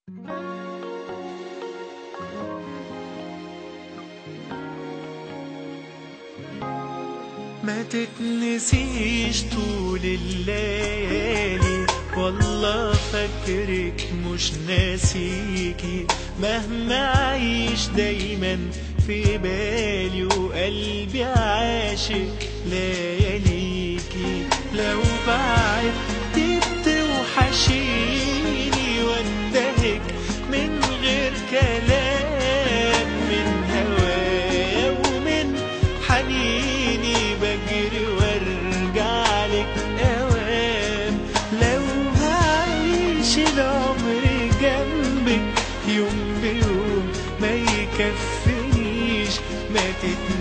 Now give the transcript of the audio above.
ما تتنسيش طول الليالي والله فاكرك مش ناسيكي مهما عايش دايما في بالي وقلبي عاشق لياليكي لو بعدت توحشيني وانتهك من غير كلام من هوايا ومن حنيني بجري وارجع لك اوام لو هعيش العمر جنبك يوم بيوم ما يكفينيش ما تتنسيش